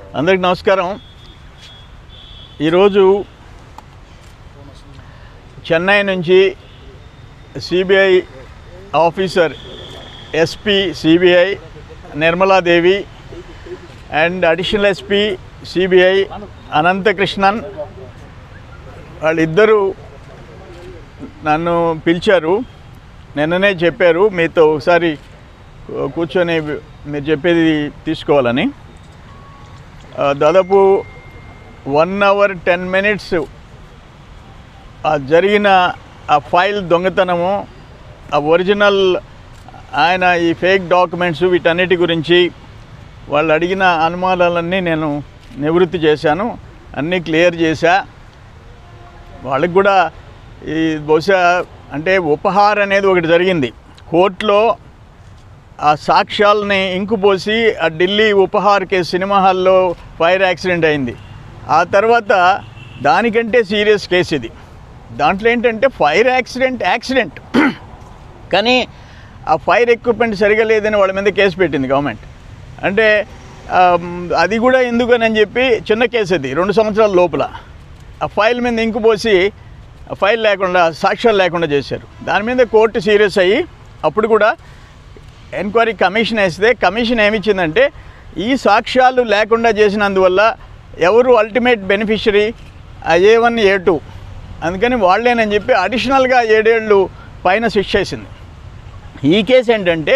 అందరికి నమస్కారం ఈరోజు చెన్నై నుంచి CBI officer SP CBI Nirmaladevi and additional SP CBI Ananthakrishnan వాళ్ళిద్దరూ నన్ను పిలిచారు నిన్ననే చెప్పారు మీతో ఒకసారి కూ- కూర్చొని మీరు చెప్పేది తీసుకోవాలని ఆ, దాదాపు వన్ అవర్ టెన్ మినిట్స్ ఆ జరిగిన ఆ ఫైల్ దొంగతనము ఆ ఒరిజినల్ ఆయన ఈ ఫేక్ డాక్యుమెంట్స్ వీటన్నిటి గురించి వాళ్ళు అడిగిన అనుమానాలన్నీ నేను నివృత్తి చేశాను అన్నీ క్లియర్ చేశా వాళ్ళకి కూడా ఈ బహుశా అంటే ఉపహార్ అనేది ఒకటి జరిగింది కోర్టులో ఆ సాక్ష్యాలని ఇంకుపోసి ఆ ఢిల్లీ ఉపహార్ కేసు సినిమా హాల్లో ఫైర్ యాక్సిడెంట్ అయింది ఆ తర్వాత దానికంటే సీరియస్ కేసు ఇది దాంట్లో ఏంటంటే ఫైర్ యాక్సిడెంట్ యాక్సిడెంట్ కానీ ఆ ఫైర్ ఎక్విప్మెంట్ సరిగా లేదని వాళ్ళ మీద కేసు పెట్టింది గవర్నమెంట్ అంటే ఆమ్, అది కూడా ఎందుకని చెప్పి చిన్న కేసు అది రెండు సంవత్సరాల లోపల ఆ ఫైల్ మీద ఇంకు పోసి ఆ ఫైల్ లేకుండా సాక్ష్యాలు లేకుండా చేశారు దాని మీద కోర్టు సీరియస్ అయ్యి అప్పుడు కూడా ఎంక్వైరీ కమిషన్ వేస్తే కమిషన్ ఏమిచ్చిందంటే ఈ సాక్ష్యాలు లేకుండా చేసినందువల్ల ఎవరు ultimate beneficiary A one A two అందుకని వాళ్ళేనని చెప్పి అడిషనల్గా ఏడేళ్ళు పైన శిక్ష వేసింది ఈ కేసు ఏంటంటే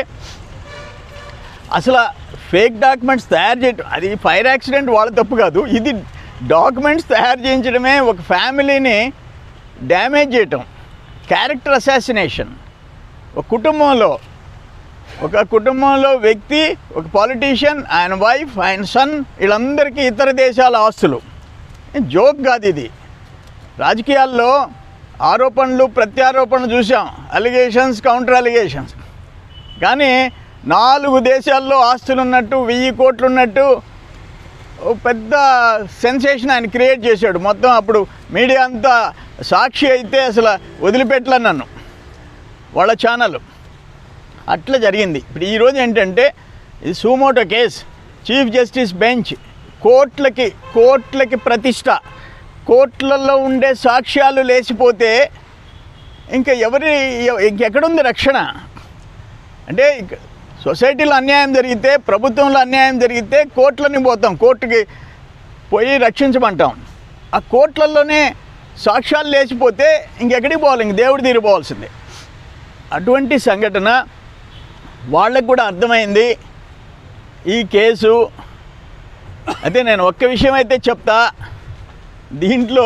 అసలు ఫేక్ డాక్యుమెంట్స్ తయారు చేయటం అది ఫైర్ యాక్సిడెంట్ వాళ్ళ తప్పు కాదు ఇది డాక్యుమెంట్స్ తయారు చేయించడమే ఒక ఫ్యామిలీని డ్యామేజ్ చేయటం క్యారెక్టర్ అసాసినేషన్ ఒక కుటుంబంలో ఒక కుటుంబంలో వ్యక్తి ఒక పాలిటీషియన్ ఆయన వైఫ్ ఆయన సన్ వీళ్ళందరికీ ఇతర దేశాల ఆస్తులు జోక్ కాదు ఇది రాజకీయాల్లో ఆరోపణలు ప్రత్యారోపణలు చూసాం అలిగేషన్స్ కౌంటర్ అలిగేషన్స్ కానీ నాలుగు దేశాల్లో ఆస్తులు ఉన్నట్టు వెయ్యి కోట్లు ఉన్నట్టు ఓ పెద్ద సెన్సేషన్ ఆయన క్రియేట్ చేశాడు మొత్తం అప్పుడు మీడియా అంతా సాక్షి అయితే అసలు వదిలిపెట్టలే నన్ను వాళ్ళ ఛానల్ అట్లా జరిగింది ఇప్పుడు ఈరోజు ఏంటంటే ఇది suo motu case chief justice bench కోర్టులకి కోర్టులకి ప్రతిష్ట కోర్టులలో ఉండే సాక్ష్యాలు లేచిపోతే ఇంకా ఎవరి ఇంకెక్కడుంది రక్షణ అంటే ఇక సొసైటీలో అన్యాయం జరిగితే ప్రభుత్వంలో అన్యాయం జరిగితే కోర్టులని పోతాం కోర్టుకి పోయి రక్షించమంటాం ఆ కోర్టులలోనే సాక్ష్యాలు లేచిపోతే ఇంకెక్కడికి పోవాలి ఇంక దేవుడు తీరిపోవాల్సిందే అటువంటి సంఘటన వాళ్ళకు కూడా అర్థమైంది ఈ కేసు అయితే నేను ఒక్క విషయం అయితే చెప్తా దీంట్లో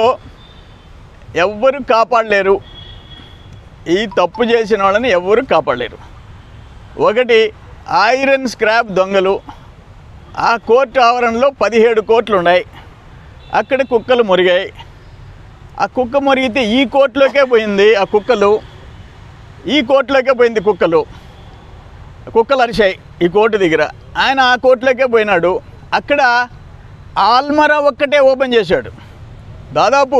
ఎవ్వరు కాపాడలేరు ఈ తప్పు చేసిన వాళ్ళని ఎవ్వరు కాపాడలేరు ఒకటి ఐరన్ స్క్రాప్ దొంగలు ఆ కోర్టు ఆవరణలో పదిహేడు కోట్లు ఉన్నాయి అక్కడ కుక్కలు మురిగాయి ఆ కుక్క మురిగితే ఈ కోర్టులోకే పోయింది ఆ కుక్కలు ఈ కోర్టులోకే పోయింది కుక్కలు కుక్కలు అరిశాయి ఈ కోర్టు దగ్గర ఆయన ఆ కోర్టులోకే పోయినాడు అక్కడ ఆల్మరా ఒక్కటే ఓపెన్ చేశాడు దాదాపు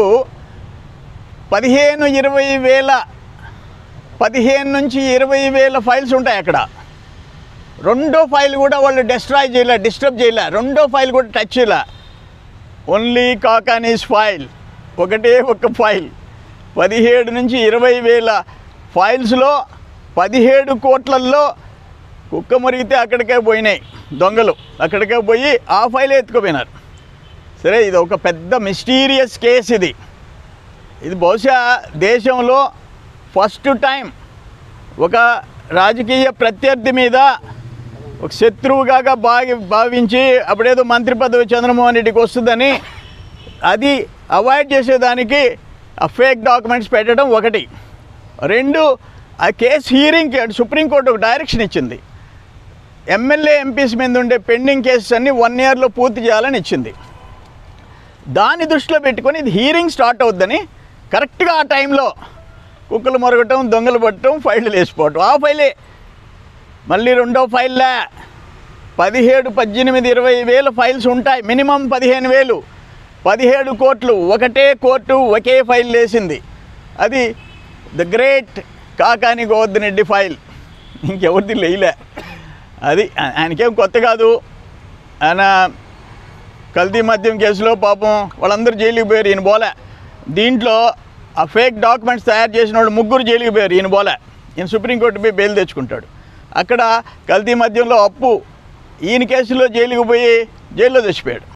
పదిహేను ఇరవై వేల పదిహేను నుంచి ఇరవై వేల ఫైల్స్ ఉంటాయి అక్కడ రెండో ఫైల్ కూడా వాళ్ళు డిస్ట్రాయ్ చేయలే డిస్టర్బ్ చేయలే రెండో ఫైల్ కూడా టచ్ చేయలే ఓన్లీ కాకానీస్ ఫైల్ ఒకటే ఒక ఫైల్ పదిహేడు నుంచి ఇరవై వేల ఫైల్స్లో పదిహేడు కోట్లల్లో కుక్క మురిగితే అక్కడికే పోయినాయి దొంగలు అక్కడికే పోయి ఆ ఫైల్ ఎత్తుకుపోయినారు సరే ఇది ఒక పెద్ద మిస్టీరియస్ కేసు ఇది ఇది బహుశా దేశంలో ఫస్ట్ టైం ఒక రాజకీయ ప్రత్యర్థి మీద ఒక శత్రువుగా భావి భావించి అప్పుడేదో మంత్రి పదవి చంద్రమోహన్ రెడ్డికి వస్తుందని అది అవాయిడ్ చేసేదానికి ఆ ఫేక్ డాక్యుమెంట్స్ పెట్టడం ఒకటి రెండు ఆ కేసు హీరింగ్కి సుప్రీంకోర్టు ఒక డైరెక్షన్ ఇచ్చింది ఎమ్మెల్యే ఎంపీస్ మీద ఉండే పెండింగ్ కేసెస్ అన్ని వన్ ఇయర్లో పూర్తి చేయాలని ఇచ్చింది దాన్ని దృష్టిలో పెట్టుకొని ఇది హీరింగ్ స్టార్ట్ అవుద్దని కరెక్ట్గా ఆ టైంలో కుక్కలు మొరగటం దొంగలు పట్టడం ఫైళ్ళు వేసిపోవటం ఆ ఫైలే మళ్ళీ రెండో ఫైల్లా పదిహేడు పద్దెనిమిది ఇరవై వేల ఫైల్స్ ఉంటాయి మినిమం పదిహేను వేలు పదిహేడు కోట్లు ఒకటే కోర్టు ఒకే ఫైల్ వేసింది అది the great Kakani Govardhan Reddy file ఇంకెవరిది లేయలే అది ఆ- ఆయనకేం కొత్త కాదు ఆయన కల్తీ మద్యం కేసులో పాపం వాళ్ళందరూ జైలుకి పోయారు ఈయన పోలే దీంట్లో ఆ ఫేక్ డాక్యుమెంట్స్ తయారు చేసిన వాళ్ళు ముగ్గురు జైలుకి పోయారు ఈయన పోలే ఈయన సుప్రీంకోర్టు పోయి బెయిల్ తెచ్చుకుంటాడు అక్కడ కల్తీ మద్యంలో అప్పు ఈయన కేసులో జైలుకి పోయి జైల్లో తెచ్చిపోయాడు